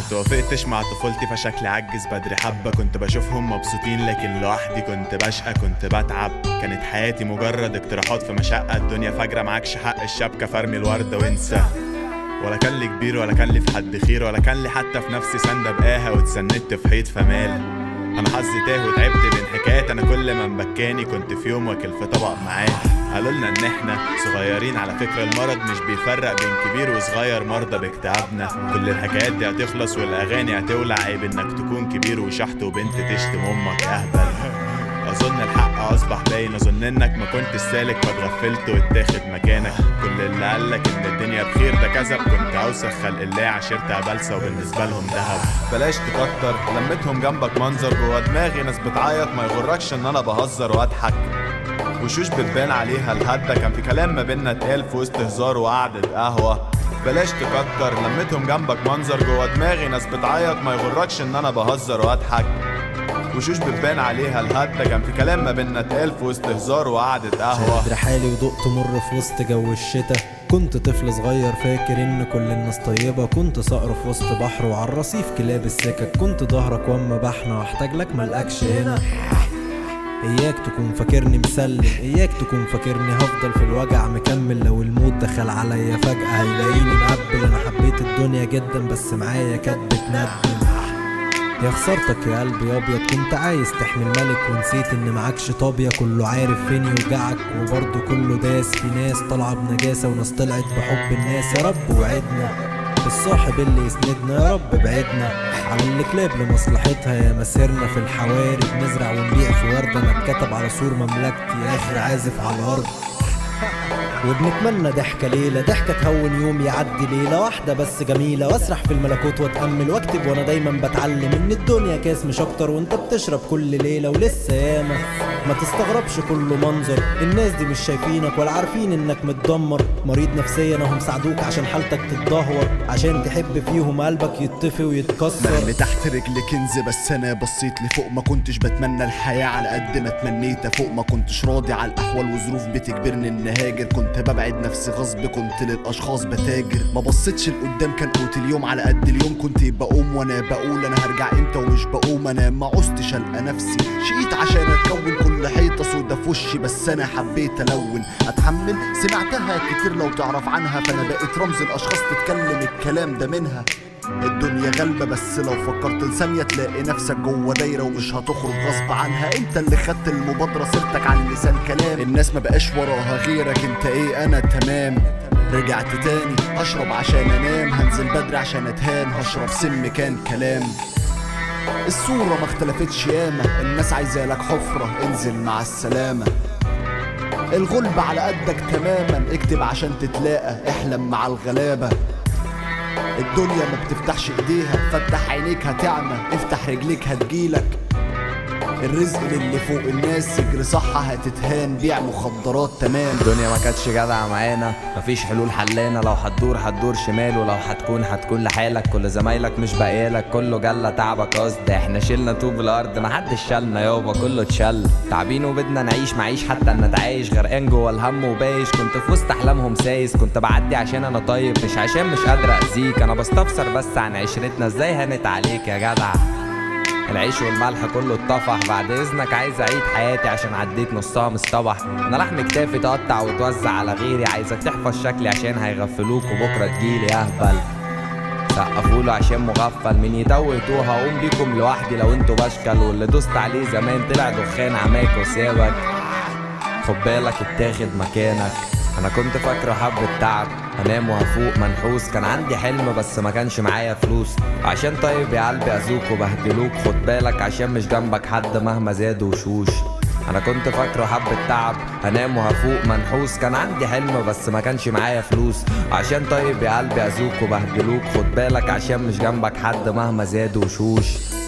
متوافقتش مع طفولتي فشكلي عجز بدري حبة كنت بشوفهم مبسوطين لكن لوحدي كنت بشقى كنت بتعب كانت حياتي مجرد اقتراحات في مشقة الدنيا فجرة معكش حق الشبكة فرمي الوردة وانسى ولا كان لي كبير ولا كان لي في حد خير ولا كان لي حتى في نفسي سندة بقاها واتسندت في حيط فمال انا حظي تاه وتعبت بين حكايات انا كل ما مبكاني كنت في يوم واكل في طبق معاه قالوا لنا ان احنا صغيرين على فكرة المرض مش بيفرق بين كبير وصغير مرضى باكتئابنا كل الحكايات دي هتخلص والاغاني هتولع عيب انك تكون كبير وشحت وبنت تشتم امك اهبل اظن الحق اصبح باين اظن انك ما كنتش سالك فاتغفلت واتاخد مكانك كل اللي قالك ان الدنيا بخير ده كذب كنت اوسخ خلق الله عشرتها بلسه وبالنسبه لهم دهب بلاش تكتر لمتهم جنبك منظر جوا دماغي ناس بتعيط ما يغركش ان انا بهزر واضحك وشوش بتبان عليها الهدة كان في كلام ما بينا اتقال في وسط هزار وقعدة قهوة بلاش تكتر لمتهم جنبك منظر جوا دماغي ناس بتعيط ما يغركش ان انا بهزر واضحك وشوش بتبان عليها الهدة كان في كلام ما بينا اتقال في وسط هزار وقعدة قهوة شاد رحالي ودقت مر في وسط جو الشتا كنت طفل صغير فاكر ان كل الناس طيبة كنت صقر في وسط بحر وعلى الرصيف كلاب السكك كنت ظهرك واما بحنا واحتاج لك ملقكش هنا اياك تكون فاكرني مسلم اياك تكون فاكرني هفضل في الوجع مكمل لو الموت دخل عليا فجأة هيلاقيني مقبل انا حبيت الدنيا جدا بس معايا كانت بتندم يا خسارتك يا قلبي يا ابيض كنت عايز تحمي الملك ونسيت ان معكش طابية كله عارف فين يوجعك وبرضه كله داس في ناس طالعة بنجاسة وناس طلعت بحب الناس يا رب وعدنا الصاحب اللي يسندنا يا رب بعدنا عن الكلاب لمصلحتها يا مسيرنا في الحواري بنزرع ونبيع في وردة انا اتكتب على سور مملكتي اخر عازف على الارض وبنتمنى ضحكة ليلة ضحكة تهون يوم يعدي ليلة واحدة بس جميلة واسرح في الملكوت واتأمل واكتب وانا دايما بتعلم ان الدنيا كاس مش اكتر وانت بتشرب كل ليلة ولسه ياما ما تستغربش كله منظر الناس دي مش شايفينك ولا عارفين انك متدمر مريض نفسيا اهم ساعدوك عشان حالتك تتدهور عشان تحب فيهم قلبك يطفي ويتكسر مرمي تحت رجل كنز بس انا بصيت لفوق ما كنتش بتمنى الحياة على قد ما تمنيت فوق ما كنتش راضي على الاحوال وظروف بتجبرني ان هاجر كنت ببعد نفسي غصب كنت للاشخاص بتاجر ما بصيتش لقدام كان قوت اليوم على قد اليوم كنت بقوم وانا بقول انا هرجع امتى ومش بقوم انا ما عوزتش القى نفسي شقيت عشان اتكون كل حيطه سودا في وشي بس انا حبيت الون اتحمل سمعتها كتير لو تعرف عنها فانا بقيت رمز الاشخاص تتكلم الكلام ده منها الدنيا غالبة بس لو فكرت لثانية تلاقي نفسك جوه دايرة ومش هتخرج غصب عنها انت اللي خدت المبادرة سيرتك على لسان كلام الناس ما بقاش وراها غيرك انت ايه انا تمام رجعت تاني هشرب عشان انام هنزل بدري عشان اتهان هشرب سم كان كلام الصورة ما اختلفتش ياما الناس عايزة لك حفرة انزل مع السلامة الغلب على قدك تماما اكتب عشان تتلاقى احلم مع الغلابة الدنيا ما بتفتحش ايديها فتح عينيك هتعمى افتح رجليك هتجيلك الرزق للي فوق الناس اجري صح هتتهان بيع مخدرات تمام الدنيا ما كانتش جدعة معانا مفيش حلول حلانة لو هتدور هتدور شمال ولو هتكون هتكون لحالك كل زمايلك مش باقيلك كله جلة تعبك قصد احنا شلنا طوب الارض محدش شالنا يابا كله اتشل تعبين وبدنا نعيش معيش حتى ان نتعايش غرقان جوا الهم وبايش كنت في وسط احلامهم سايس كنت بعدي عشان انا طيب مش عشان مش قادر اذيك انا بستفسر بس عن عشرتنا ازاي هنت عليك يا جدع العيش والملح كله اتطفح بعد اذنك عايز اعيد حياتي عشان عديت نصها مصطبح انا لحم كتافي تقطع وتوزع على غيري عايزك تحفظ شكلي عشان هيغفلوك وبكره تجيلي اهبل سقفوله عشان مغفل من يتوه توه هقوم بيكم لوحدي لو انتوا بشكل واللي دوست عليه زمان طلع دخان عماك وسابك خد بالك اتاخد مكانك انا كنت فاكره حبة تعب هنام وهفوق منحوس كان عندي حلم بس ما كانش معايا فلوس عشان طيب يا قلبي اذوك وبهدلوك خد بالك عشان مش جنبك حد مهما زاد وشوش انا كنت فاكره حبة تعب هنام وهفوق منحوس كان عندي حلم بس ما كانش معايا فلوس عشان طيب يا قلبي اذوك وبهدلوك خد بالك عشان مش جنبك حد مهما زاد وشوش